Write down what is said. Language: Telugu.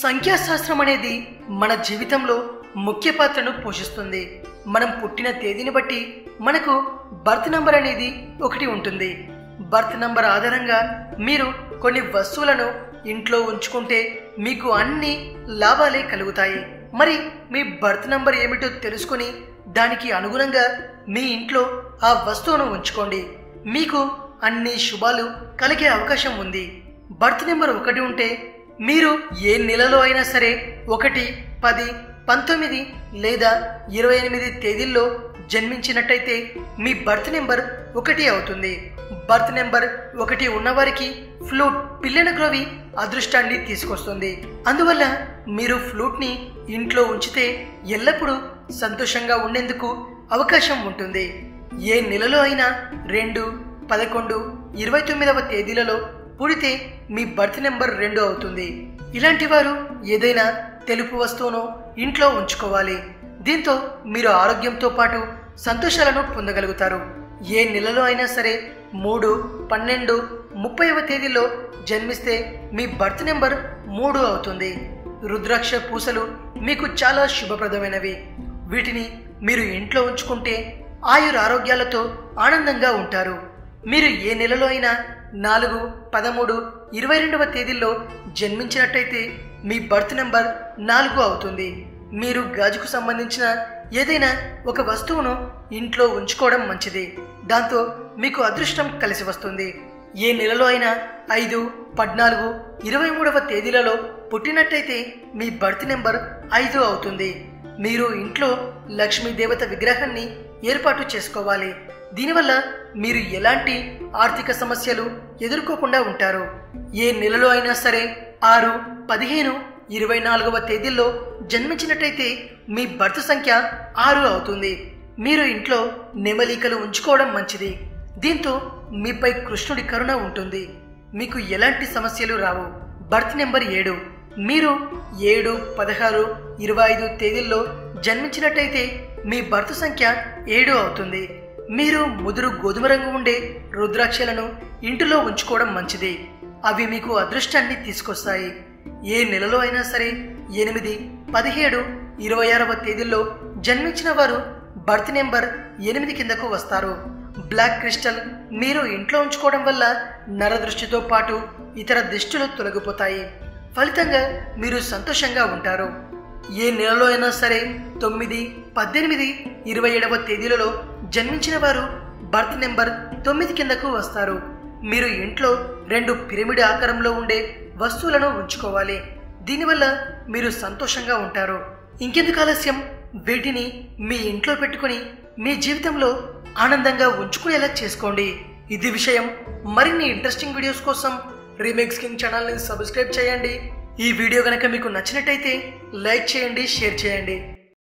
సంఖ్యాశాస్త్రం అనేది మన జీవితంలో ముఖ్య పాత్రను పోషిస్తుంది మనం పుట్టిన తేదీని బట్టి మనకు బర్త్ నంబర్ అనేది ఒకటి ఉంటుంది బర్త్ నంబర్ ఆధారంగా మీరు కొన్ని వస్తువులను ఇంట్లో ఉంచుకుంటే మీకు అన్ని లాభాలే కలుగుతాయి మరి మీ బర్త్ నంబర్ ఏమిటో తెలుసుకొని దానికి అనుగుణంగా మీ ఇంట్లో ఆ వస్తువును ఉంచుకోండి మీకు అన్ని శుభాలు కలిగే అవకాశం ఉంది బర్త్ నెంబర్ ఒకటి ఉంటే మీరు ఏ నెలలో అయినా సరే ఒకటి పది పంతొమ్మిది లేదా ఇరవై ఎనిమిది తేదీల్లో జన్మించినట్టయితే మీ బర్త్ నెంబర్ ఒకటి అవుతుంది బర్త్ నెంబర్ ఒకటి ఉన్నవారికి ఫ్లూట్ పిల్లన గ్రోవి అదృష్టాన్ని తీసుకొస్తుంది అందువల్ల మీరు ఫ్లూట్ని ఇంట్లో ఉంచితే ఎల్లప్పుడూ సంతోషంగా ఉండేందుకు అవకాశం ఉంటుంది ఏ నెలలో అయినా రెండు పదకొండు ఇరవై తొమ్మిదవ తేదీలలో పుడితే మీ బర్త్ నెంబర్ రెండు అవుతుంది ఇలాంటి వారు ఏదైనా తెలుపు వస్తువును ఇంట్లో ఉంచుకోవాలి దీంతో మీరు ఆరోగ్యంతో పాటు సంతోషాలను పొందగలుగుతారు ఏ నెలలో అయినా సరే మూడు పన్నెండు ముప్పైవ తేదీలో జన్మిస్తే మీ బర్త్ నెంబర్ మూడు అవుతుంది రుద్రాక్ష పూసలు మీకు చాలా శుభప్రదమైనవి వీటిని మీరు ఇంట్లో ఉంచుకుంటే ఆయుర ఆరోగ్యాలతో ఆనందంగా ఉంటారు మీరు ఏ నెలలో అయినా నాలుగు పదమూడు ఇరవై రెండవ తేదీల్లో జన్మించినట్టయితే మీ బర్త్ నెంబర్ నాలుగు అవుతుంది మీరు గాజుకు సంబంధించిన ఏదైనా ఒక వస్తువును ఇంట్లో ఉంచుకోవడం మంచిది దాంతో మీకు అదృష్టం కలిసి వస్తుంది ఏ నెలలో అయినా ఐదు పద్నాలుగు ఇరవై మూడవ తేదీలలో పుట్టినట్టయితే మీ బర్త్ నెంబర్ ఐదు అవుతుంది మీరు ఇంట్లో లక్ష్మీదేవత విగ్రహాన్ని ఏర్పాటు చేసుకోవాలి దీనివల్ల మీరు ఎలాంటి ఆర్థిక సమస్యలు ఎదుర్కోకుండా ఉంటారు ఏ నెలలో అయినా సరే ఆరు పదిహేను ఇరవై నాలుగవ తేదీల్లో జన్మించినట్టయితే మీ బర్త్ సంఖ్య ఆరు అవుతుంది మీరు ఇంట్లో నెమలికలు ఉంచుకోవడం మంచిది దీంతో మీపై కృష్ణుడి కరుణ ఉంటుంది మీకు ఎలాంటి సమస్యలు రావు బర్త్ నెంబర్ ఏడు మీరు ఏడు పదహారు ఇరవై ఐదు తేదీల్లో జన్మించినట్టయితే మీ బర్త్ సంఖ్య ఏడు అవుతుంది మీరు ముదురు గోధుమ రంగు ఉండే రుద్రాక్షలను ఇంటిలో ఉంచుకోవడం మంచిది అవి మీకు అదృష్టాన్ని తీసుకొస్తాయి ఏ నెలలో అయినా సరే ఎనిమిది పదిహేడు ఇరవై ఆరవ తేదీల్లో జన్మించిన వారు బర్త్ నెంబర్ ఎనిమిది కిందకు వస్తారు బ్లాక్ క్రిస్టల్ మీరు ఇంట్లో ఉంచుకోవడం వల్ల నరదృష్టితో పాటు ఇతర దిష్టులు తొలగిపోతాయి ఫలితంగా మీరు సంతోషంగా ఉంటారు ఏ నెలలో అయినా సరే తొమ్మిది పద్దెనిమిది ఇరవై ఏడవ తేదీలలో జన్మించిన వారు బర్త్ నెంబర్ తొమ్మిది కిందకు వస్తారు మీరు ఇంట్లో రెండు పిరమిడ్ ఆకారంలో ఉండే వస్తువులను ఉంచుకోవాలి దీనివల్ల మీరు సంతోషంగా ఉంటారు ఇంకెందుకు ఆలస్యం వీటిని మీ ఇంట్లో పెట్టుకుని మీ జీవితంలో ఆనందంగా ఉంచుకునేలా చేసుకోండి ఇది విషయం మరిన్ని ఇంట్రెస్టింగ్ వీడియోస్ కోసం రీమేక్స్ కింగ్ ఛానల్ని సబ్స్క్రైబ్ చేయండి ఈ వీడియో కనుక మీకు నచ్చినట్టయితే లైక్ చేయండి షేర్ చేయండి